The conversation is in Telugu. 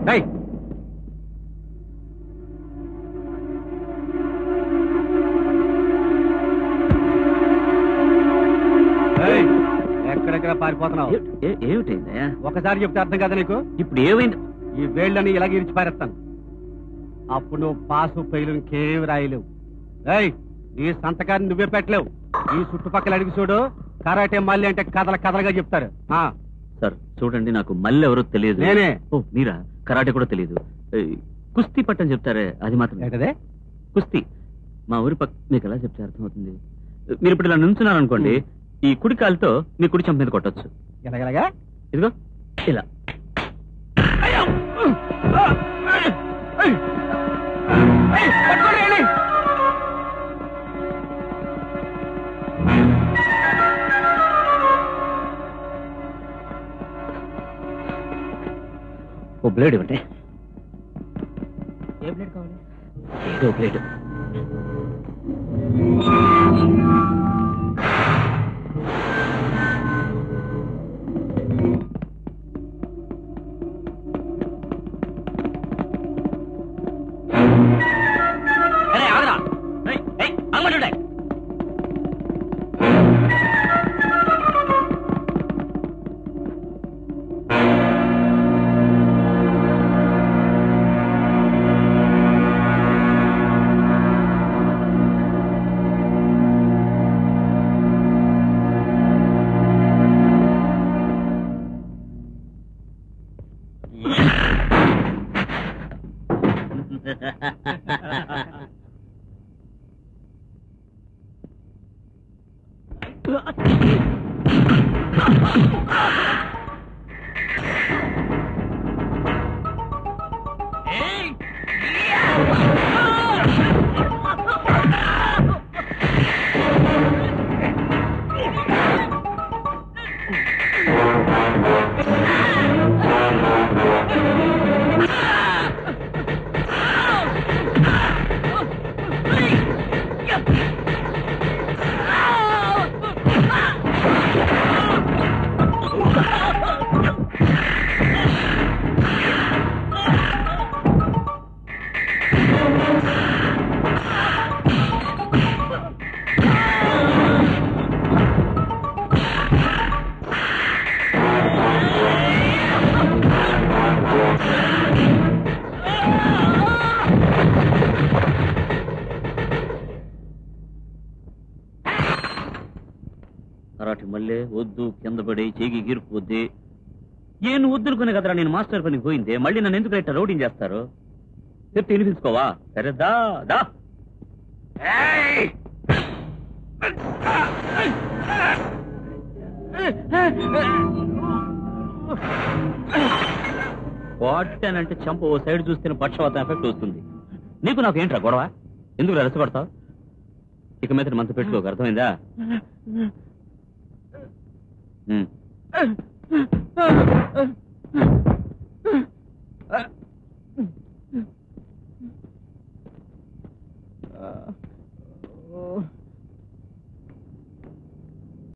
రేయ్ ఏయ్, ఎక్కడెక్కడ పారిపోతున్నావు ఏమిటైందయ్యా ఒకసారి చెప్తే అర్థం కదా నీకు ఇప్పుడు ఏమైంది ఈ వేళ్ళని ఇలాగ ఇరిచి పారేస్తాను అప్పుడు నువ్వు పాసు పెయిలు ఇంకేం రాయలేవు ఏయ్ నీ సంతకాన్ని నువ్వే పెట్టలేవు ఈ చుట్టుపక్కల అడిగి చూడు కరాటే మళ్ళీ అంటే కథల కథలుగా చెప్తారు ఆ సార్ చూడండి నాకు మళ్ళీ ఎవరో తెలియదు నేనే. ఓ మీరా కరాటే కూడా తెలియదు ఏ, కుస్తీ పట్టని చెప్తారే అది మాత్రం ఏంటదే కుస్తీ మా ఊరి పక్క మీకు ఎలా చెప్తే అర్థమవుతుంది మీరు ఇప్పుడు ఇలా నుంచున్నారు అనుకోండి ఈ కుడి కాలుతో మీ కుడి చెంప మీద కొట్టొచ్చు ఎలాగలాగా ఇదిగో ఇలా ఓ బ్లేడ్ ఇవ్వండి ఏ ప్లేట్ కావాలి ఏదో బ్లేడ్ కరాటి మళ్ళీ వద్దు కింద పడి చేగి గీరుకుపోద్ది నేను వద్దునుకునే కదరా నేను మాస్టర్ పనికి పోయింది మళ్ళీ నన్ను ఎందుకు ఇట్లా రౌడింగ్ చేస్తారు చెప్తే వినిపించుకోవా సరే దా దా కొట్టానంటే చంప ఓ సైడ్ చూస్తే పక్షవాతం ఎఫెక్ట్ వస్తుంది నీకు నాకు ఏంట్రా గొడవ ఎందుకు రెచ్చగొడతావు ఇక మీద మనసు పెట్టుకోక అర్థమైందా ఉమ్.